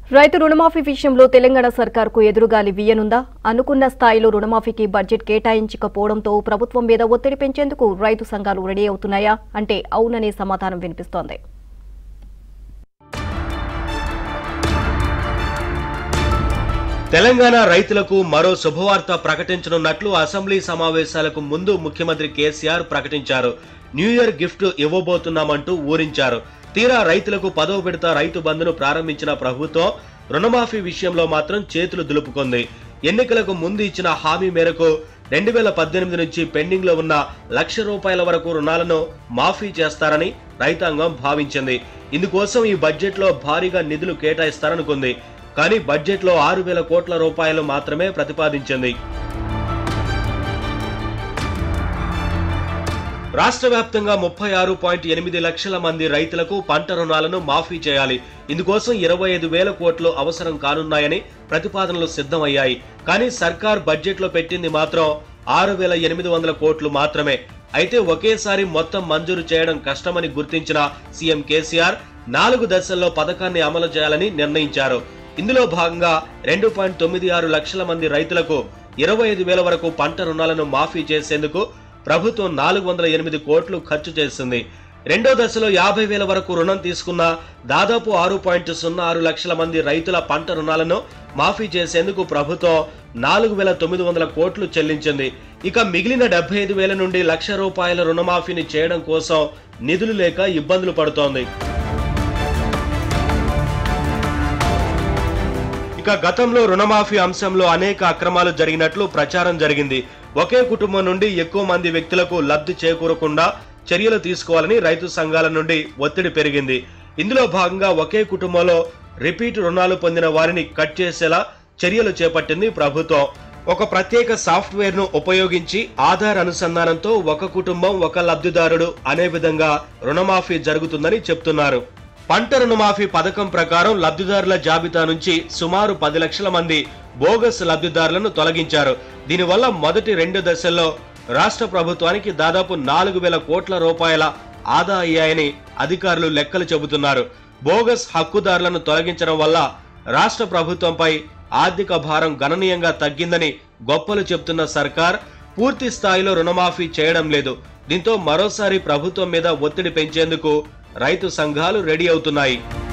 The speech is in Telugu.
రైతు రుణమాఫీ విషయంలో తెలంగాణ సర్కార్కు ఎదురుగాలి వీయనుందా అనుకున్న స్థాయిలో రుణమాఫీకి బడ్జెట్ కేటాయించకపోవడంతో ప్రభుత్వం మీద ఒత్తిడి పెంచేందుకు రైతు సంఘాలు రెడీ అవుతున్నాయా అంటే అవుననే సమాధానం వినిపిస్తోంది తెలంగాణ రైతులకు మరో శుభవార్త ప్రకటించనున్నట్లు అసెంబ్లీ సమావేశాలకు ముందు ముఖ్యమంత్రి కేసీఆర్ ప్రకటించారు న్యూ ఇయర్ గిఫ్ట్ ఇవ్వబోతున్నామంటూ ఊరించారు తీరా రైతులకు పదవ విడత రైతు బంధును ప్రారంభించిన ప్రభుత్వం రుణమాఫీ విషయంలో మాత్రం చేతులు దులుపుకుంది ఎన్నికలకు ముందు ఇచ్చిన హామీ మేరకు రెండు వేల పద్దెనిమిది నుంచి పెండింగ్ లో ఉన్న లక్ష రూపాయల వరకు రుణాలను మాఫీ చేస్తారని రైతాంగం భావించింది ఇందుకోసం ఈ బడ్జెట్ లో భారీగా నిధులు కేటాయిస్తారనుకుంది కానీ బడ్జెట్ లో ఆరు వేల కోట్ల రూపాయలు మాత్రమే ప్రతిపాదించింది రాష్ట్ర వ్యాప్తంగా ముప్పై ఆరు పాయింట్ ఎనిమిది లక్షల మంది రైతులకు పంట రుణాలను మాఫీ చేయాలి ఇందుకోసం ఇరవై ఐదు వేల కోట్లు అవసరం కానున్నాయని ప్రతిపాదనలు సిద్ధమయ్యాయి కానీ సర్కార్ బడ్జెట్ లో పెట్టింది మాత్రం ఆరు వేల ఎనిమిది వందల కోట్లు మాత్రమే అయితే ఒకేసారి మొత్తం మంజూరు చేయడం కష్టమని గుర్తించిన సీఎం కేసీఆర్ నాలుగు దశల్లో పథకాన్ని అమలు చేయాలని నిర్ణయించారు ఇందులో భాగంగా రెండు పాయింట్ తొమ్మిది ఆరు లక్షల మంది రైతులకు ఇరవై ఐదు వేల వరకు పంట రుణాలను మాఫీ చేసేందుకు ప్రభుత్వం నాలుగు వందల ఎనిమిది కోట్లు ఖర్చు చేసింది రెండో దశలో యాభై వేల వరకు రుణం తీసుకున్న దాదాపు ఆరు పాయింట్ సున్నా ఆరు లక్షల మంది రైతుల పంట రుణాలను మాఫీ చేసేందుకు ప్రభుత్వం నాలుగు వేల తొమ్మిది వందల కోట్లు చెల్లించింది ఇక మిగిలిన డెబ్బై ఐదు వేల నుండి లక్ష రూపాయల రుణమాఫీని చేయడం కోసం నిధులు లేక ఇబ్బందులు పడుతోంది ఇక గతంలో రుణమాఫీ అంశంలో అనేక అక్రమాలు జరిగినట్లు ప్రచారం జరిగింది ఒకే కుటుంబం నుండి ఎక్కువ మంది వ్యక్తులకు లబ్ధి చేకూరకుండా చర్యలు తీసుకోవాలని రైతు సంఘాల నుండి ఒత్తిడి పెరిగింది ఇందులో భాగంగా ఒకే కుటుంబంలో రిపీట్ రుణాలు పొందిన వారిని కట్ చేసేలా చర్యలు చేపట్టింది ప్రభుత్వం ఒక ప్రత్యేక సాఫ్ట్వేర్ ను ఉపయోగించి ఆధార్ అనుసంధానంతో ఒక కుటుంబం ఒక లబ్ధిదారుడు అనే విధంగా రుణమాఫీ జరుగుతుందని చెప్తున్నారు పంట రుణమాఫీ పథకం ప్రకారం లబ్ధిదారుల జాబితా నుంచి సుమారు పది లక్షల మంది బోగస్ లబ్ధిదారులను తొలగించారు దీనివల్ల మొదటి రెండు దశల్లో రాష్ట్ర ప్రభుత్వానికి దాదాపు నాలుగు వేల కోట్ల రూపాయల ఆదా అయ్యాయని అధికారులు లెక్కలు చెబుతున్నారు బోగస్ హక్కుదారులను తొలగించడం వల్ల రాష్ట్ర ప్రభుత్వంపై ఆర్థిక భారం గణనీయంగా తగ్గిందని గొప్పలు చెప్తున్న సర్కార్ పూర్తి స్థాయిలో రుణమాఫీ చేయడం లేదు దీంతో మరోసారి ప్రభుత్వం మీద ఒత్తిడి పెంచేందుకు రైతు సంఘాలు రెడీ అవుతున్నాయి